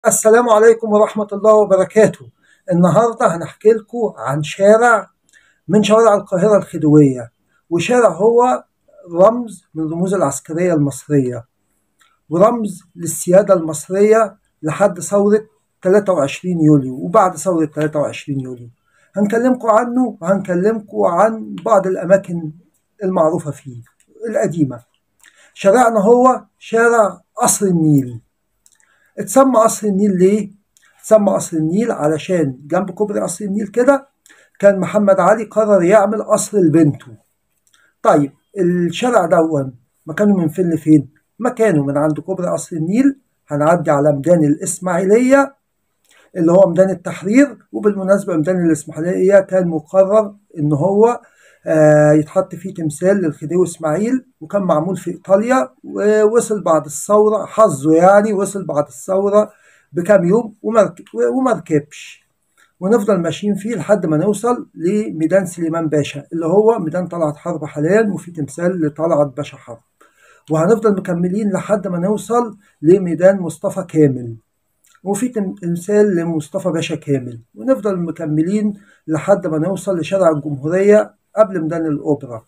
السلام عليكم ورحمة الله وبركاته النهاردة هنحكي لكم عن شارع من شوارع القاهرة الخديوية وشارع هو رمز من رموز العسكرية المصرية ورمز للسيادة المصرية لحد ثورة 23 يوليو وبعد ثورة 23 يوليو هنكلمكم عنه وهنكلمكم عن بعض الأماكن المعروفة فيه القديمة شارعنا هو شارع قصر النيل اتسمى قصر النيل ليه؟ اتسمى قصر النيل علشان جنب كوبري قصر النيل كده كان محمد علي قرر يعمل قصر لبنته. طيب الشارع دون مكانه من فين لفين؟ مكانه من عند كوبري قصر النيل هنعدي على ميدان الإسماعيلية اللي هو ميدان التحرير وبالمناسبة ميدان الإسماعيلية كان مقرر إن هو آه يتحط فيه تمثال للخديوي اسماعيل وكان معمول في ايطاليا ووصل بعد الثوره حظه يعني وصل بعد الثوره بكام يوم وما ركبش ونفضل ماشيين فيه لحد ما نوصل لميدان سليمان باشا اللي هو ميدان طلعت حرب حاليا وفي تمثال لطلعت باشا حرب وهنفضل مكملين لحد ما نوصل لميدان مصطفى كامل وفي تمثال لمصطفى باشا كامل ونفضل مكملين لحد ما نوصل لشارع الجمهورية قبل ميدان الأوبرا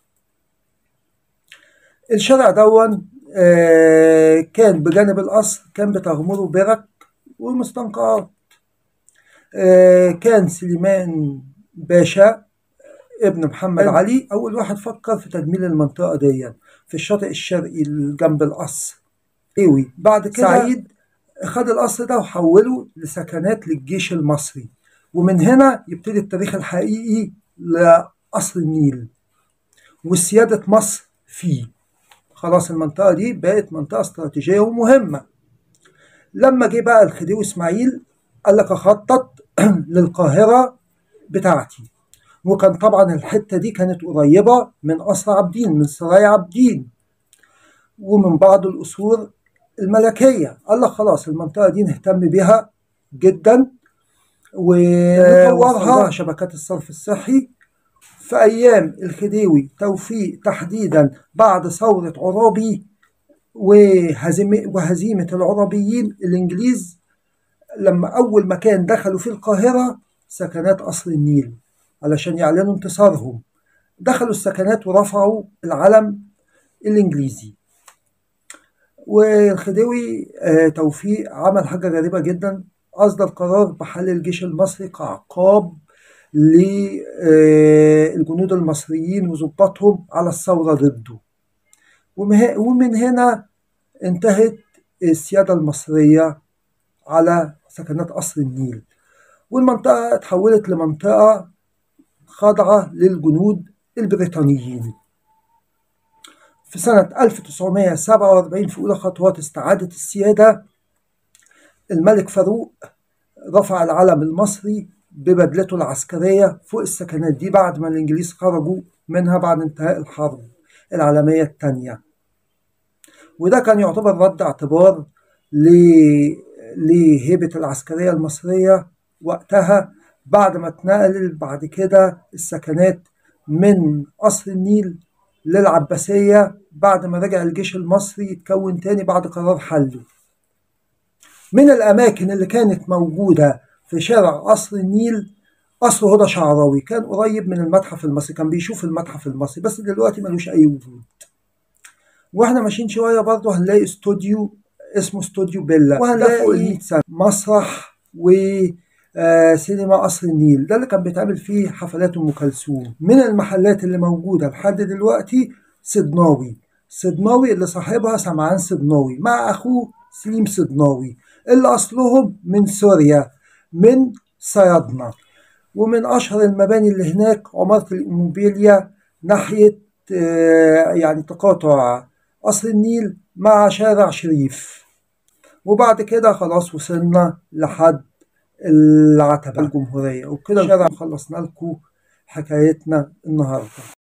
الشارع دون آه كان بجانب القصر كان بتغمره برك ومستنقعات آه كان سليمان باشا ابن محمد علي أول واحد فكر في تجميل المنطقة دي في الشاطئ الشرقي جنب القصر ايوي بعد كده سعيد خد القصر ده وحوله لسكنات للجيش المصري ومن هنا يبتدي التاريخ الحقيقي لقصر النيل وسيادة مصر فيه خلاص المنطقة دي بقت منطقة استراتيجية ومهمة لما جه بقى الخديوي اسماعيل قال لك اخطط للقاهرة بتاعتي وكان طبعا الحتة دي كانت قريبة من قصر عابدين من سرايا عابدين ومن بعض القصور الملكية قال لك خلاص المنطقة دي نهتم بيها جدا ونطورها شبكات الصرف الصحي في أيام الخديوي توفيق تحديدا بعد ثورة عرابي وهزيمة العرابيين الإنجليز لما أول مكان دخلوا في القاهرة سكنات قصر النيل علشان يعلنوا انتصارهم دخلوا السكنات ورفعوا العلم الإنجليزي والخديوي توفيق عمل حاجة غريبة جدا أصدر قرار بحل الجيش المصري كعقاب للجنود المصريين وظباطهم على الثورة ضده ومن هنا انتهت السيادة المصرية على سكنات قصر النيل والمنطقة اتحولت لمنطقة خاضعة للجنود البريطانيين في سنة 1947 في أولى خطوات استعادة السيادة الملك فاروق رفع العلم المصري ببدلته العسكرية فوق السكنات دي بعد ما الإنجليز خرجوا منها بعد انتهاء الحرب العالمية الثانية وده كان يعتبر رد اعتبار لهيبة العسكرية المصرية وقتها بعد ما اتنقل بعد كده السكنات من قصر النيل للعباسية بعد ما رجع الجيش المصري يتكون تاني بعد قرار حله من الأماكن اللي كانت موجودة في شارع قصر النيل قصر هدى شعراوي كان قريب من المتحف المصري كان بيشوف المتحف المصري بس دلوقتي ملوش أي وجود واحنا ماشيين شوية برضه هنلاقي استوديو اسمه استوديو بيلا وهنلاقي مسرح و آه سينما قصر النيل ده اللي كان بيتعمل فيه حفلات ام كلثوم من المحلات اللي موجوده لحد دلوقتي صدناوي صدناوي اللي صاحبها سمعان صدناوي مع اخوه سليم صدناوي اللي اصلهم من سوريا من صيادنة ومن اشهر المباني اللي هناك عماره الاموبيليا ناحيه آه يعني تقاطع قصر النيل مع شارع شريف وبعد كده خلاص وصلنا لحد العتبة الجمهورية وكده شارع خلصنا لكم حكايتنا النهارده